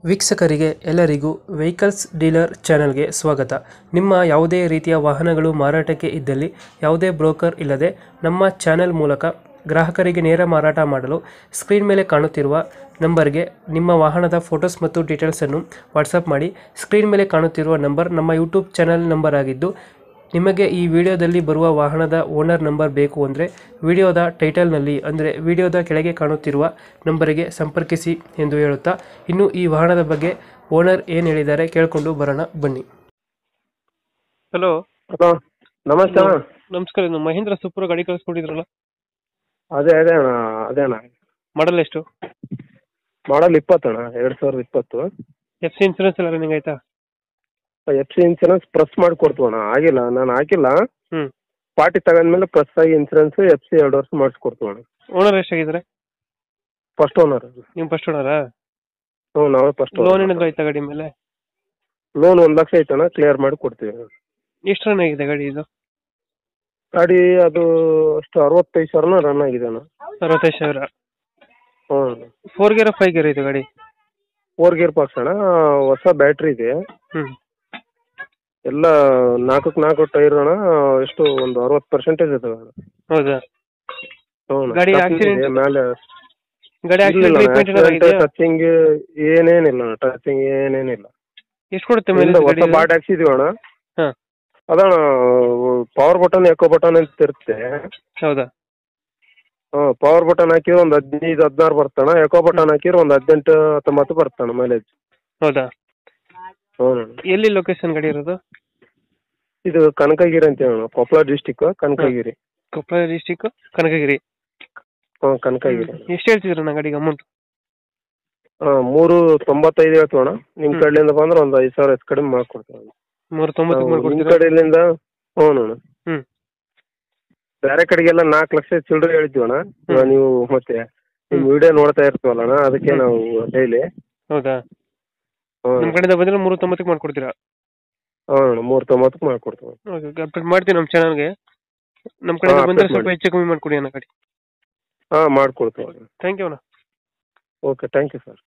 ವೀಕ್ಷಕರಿಗೆ ಎಲ್ಲರಿಗೂ vehicles dealer ಚಾನೆಲ್ಗೆ ಸ್ವಾಗತ ನಿಮ್ಮ ಯಾವುದೇ ರೀತಿಯ ವಾಹನಗಳು ಮಾರಾಟಕ್ಕೆ ಇದ್ದಲ್ಲಿ ಯಾವುದೇ ಬ್ರೋಕರ್ ಇಲ್ಲದೆ ನಮ್ಮ ಚಾನೆಲ್ ಮೂಲಕ ಗ್ರಾಹಕರಿಗೆ ನೇರ ಮಾರಾಟ ಮಾಡಲು ಸ್ಕ್ರೀನ್ ಮೇಲೆ ಕಾಣುತ್ತಿರುವ ನಂಬರ್ಗೆ ನಿಮ್ಮ ವಾಹನದ ಫೋಟೋಸ್ ಮತ್ತು ಡೀಟೇಲ್ಸನ್ನು ವಾಟ್ಸಪ್ ಮಾಡಿ ಸ್ಕ್ರೀನ್ ಮೇಲೆ ಕಾಣುತ್ತಿರುವ ನಂಬರ್ ನಮ್ಮ ಯೂಟ್ಯೂಬ್ ಚಾನೆಲ್ ನಂಬರ್ ಆಗಿದ್ದು ನಿಮಗೆ ಈ ವಿಡಿಯೋದಲ್ಲಿ ಬರುವ ವಾಹನದ ಓನರ್ ನಂಬರ್ ಬೇಕು ಅಂದರೆ ವಿಡಿಯೋದ ಟೈಟಲ್ನಲ್ಲಿ ಅಂದರೆ ವಿಡಿಯೋದ ಕೆಳಗೆ ಕಾಣುತ್ತಿರುವ ನಂಬರಿಗೆ ಸಂಪರ್ಕಿಸಿ ಎಂದು ಹೇಳುತ್ತಾ ಇನ್ನು ಈ ವಾಹನದ ಬಗ್ಗೆ ಓನರ್ ಏನು ಹೇಳಿದ್ದಾರೆ ಕೇಳಿಕೊಂಡು ಬರೋಣ ಬನ್ನಿ ಹಲೋ ಹಲೋ ನಮಸ್ತೆ ಅಣ್ಣ ನಮಸ್ಕಾರ ಇದು ಮಹೇಂದ್ರ ಸೂಪರ್ ಗಾಡಿ ಕಳಿಸ್ಕೊಟ್ಟಿದ್ರಲ್ಲ ಅದೇ ಅದೇ ಅಣ್ಣ ಅದೇ ಅಣ್ಣ ಮಾಡಲ್ ಎಷ್ಟು ಮಾಡಲ್ ಇಪ್ಪತ್ತು ಅಣ್ಣ ಎರಡು ಸಾವಿರದ ಇಪ್ಪತ್ತು ಎಫ್ ಸಿ ಇನ್ಸೂರೆನ್ಸ್ ಎಲ್ಲ ರನ್ನಿಂಗ್ ಆಯ್ತಾ ಎಫ್ ಸಿ ಇನ್ಸೂರೆನ್ಸ್ ಪ್ರೆಸ್ ಮಾಡಿ ಕೊಡ್ತೀವಿ ಅಣ್ಣ ಆಗಿಲ್ಲ ನಾನು ಹಾಕಿಲ್ಲ ಹ್ಞೂ ಪಾರ್ಟಿ ತಗೊಂಡ್ಮೇಲೆ ಪ್ರೆಸ್ ಆಗಿ ಇನ್ಸೂರೆನ್ಸ್ ಎಫ್ ಸಿ ಎರಡು ವರ್ಷ ಮಾಡಿಸ್ಕೊಡ್ತೀವಿ ಅಣ್ಣ ಓನರ್ ಎಷ್ಟಾಗಿದ್ದಾರೆ ಫಸ್ಟ್ ಓನರ್ ನೀವು ಫಸ್ಟ್ ಓನರಾ ಹ್ಞೂ ನಾವೇ ಫಸ್ಟ್ ಲೋನ್ ಏನಾದ್ರು ಆಯ್ತಾ ಗಾಡಿ ಮೇಲೆ ಲೋನ್ ಒಂದು ಲಕ್ಷ ಐತೆ ಅಣ್ಣ ಕ್ಲಿಯರ್ ಮಾಡಿ ಕೊಡ್ತೀವಿ ಎಷ್ಟು ರನ್ ಆಗಿದೆ ಗಾಡಿ ಇದು ಗಾಡಿ ಅದು ಅಷ್ಟು ಅರವತ್ತೈದು ಸಾವಿರನ ರನ್ ಆಗಿದೆ ಅಣ್ಣ ಅರವತ್ತೈದು ಸಾವಿರ ಹ್ಞೂ ಫೋರ್ ಗೇರ್ ಫೈವ್ ಗೇರ್ ಇದು ಗಾಡಿ ಫೋರ್ ಗೇರ್ ಬಾಕ್ಸ್ ಅಣ್ಣ ಹೊಸ ಬ್ಯಾಟ್ರಿ ಇದೆ ಹ್ಞೂ ಎಲ್ಲ ನಾಲ್ಕಕ್ಕೆ ನಾಲ್ಕು ಟೈರ್ ಅಣ್ಣ ಎಷ್ಟು ಒಂದು ಅರವತ್ತು ಪರ್ಸೆಂಟೇಜ್ ಇದಾವೆ ಅಣ್ಣ ಹೌದಾ ಹ್ಞೂ ಅಣ್ಣ. ಗಾಡಿ Stopping accident? ಇದೆ, ಮೇಲೆ ಗಾಡಿ ಆಕ್ಸಿಡೆಂಟ್ ರೀಪೇಂಟ್ ಏನಾದ್ರು ಆಗಿದೆಯಾ ಟಚಿಂಗ್ ಏನೇನಿಲ್ಲ ಟಚಿಂಗ್ ಏನೇನಿಲ್ಲ ಎಷ್ಟು ಕೊಡುತ್ತೆ ಹಿಂದೆ ಮೈಲೇಜ್ ಹೊಸ ಗಾಡಿ ಬಾಟ್ ಹಾಕ್ಸಿದೀವಿ ಅಣ್ಣ ಹಾ ಅದಣ್ಣ ಪವರ್ ಬಟನ್ ಎಕೋ ಬಟನ್ ಅಂತ ಇರುತ್ತೆ ಹೌದಾ ಪವರ್ ಬಟನ್ ಹಾಕಿದ್ರೆ ಒಂದು ಹದಿನೈದು ಹದಿನಾರು ಬರ್ತಣ ಎಕೋ ಬಟನ್ ಹಾಕಿದ್ರೆ ಒಂದು ಹದಿನೆಂಟು ಹತ್ತೊಂಬತ್ತು ಬರ್ತಣ ಮೈಲೇಜ್ ಹೌದಾ ಹ್ಞೂ ಅಣ್ಣ. ಎಲ್ಲಿ ಲೊಕೇಶನ್ ಗಾಡಿ ಇರೋದು ಇದು ಕನಕಗಿರಿ ಅಂತ ಹೇಳೋಣ ಕೊಪ್ಪಳ ಡಿಸ್ಟಿಕ್ ಕನಕಗಿರಿ ಕೊಪ್ಪಳ ಡಿಸ್ಟಿಕ್ ಕನಕಗಿರಿ ಹ್ಞೂ ಕನಕಗಿರಿ ಎಷ್ಟು ಹೇಳ್ತಿದ್ರಣ್ಣ ಗಾಡಿಗೆ ಅಮೌಂಟ್ ಹಾಂ ಮೂರು ತೊಂಬತ್ತೈದು ಹೇಳ್ತೀವಿ ಅಣ್ಣ ನಿಮ್ಮ ಹ್ಮ್. ಕಡೆಯಿಂದ ಬಂದ್ರೆ ಒಂದು ಐದು ಸಾವಿರ ಹೆಚ್ಚು ಕಡಿಮೆ ಮಾಡ್ಕೊಡ್ತೀವಿ ಮೂರು ತೊಂಬತ್ತು ನಿಮ್ಮ ಮಾಡ್ಕೊಡ್ತೀರಾ ಕಡೆಯಿಂದ ಹ್ಞೂ ಅಣ್ಣ ಹ್ಮ್ ಬೇರೆ ಕಡೆಗೆಲ್ಲ ನಾಲ್ಕು ಲಕ್ಷ ಚಿಲ್ಲರೆ ಹೇಳ್ತೀವಿ ಅಣ್ಣ ಇವಾಗ ನೀವು ಮತ್ತೆ ನಿಮ್ಮ ಹ್ಮ್. ವಿಡಿಯೋ ನೋಡ್ತಾ ಇರ್ತೀವಲ್ಲ ಅಣ್ಣ ಅದಕ್ಕೆ ನಾವು ಡೈಲಿ ಹೌದಾ ಹ್ಞೂ ನಿಮ್ಮ ಕಡೆಯಿಂದ ಬಂದ್ರೆ ಮೂರು ತೊಂಬತ್ತಕ್ಕೆ ಮಾಡ್ಕೊಡ್ತೀರಾ ಹಾಂ ಅಣ್ಣ ಮೂರು ತೊಂಬತ್ತಕ್ಕೆ ಮಾಡ್ಕೊಡ್ತೀವಿ ಓಕೆ ಓಕೆ ಅಪ್ಡೇಟ್ ಮಾಡ್ತೀನಿ ನಮ್ಮ ಚಾನಲ್ಗೆ ನಮ್ಮ ಕಡೆಯಿಂದ ಹಾ, ಬಂದರೆ update ಸ್ವಲ್ಪ ಮಾಡಿ. ಹೆಚ್ಚು ಕಮ್ಮಿ ಮಾಡ್ಕೊಡಿ ಅಣ್ಣ ಗಾಡಿ ಹಾಂ ಮಾಡ್ಕೊಡ್ತೀವಿ ಅಣ್ಣ ಥ್ಯಾಂಕ್ ಯು ಅಣ್ಣ ಓಕೆ ಥ್ಯಾಂಕ್ ಯು ಸರ್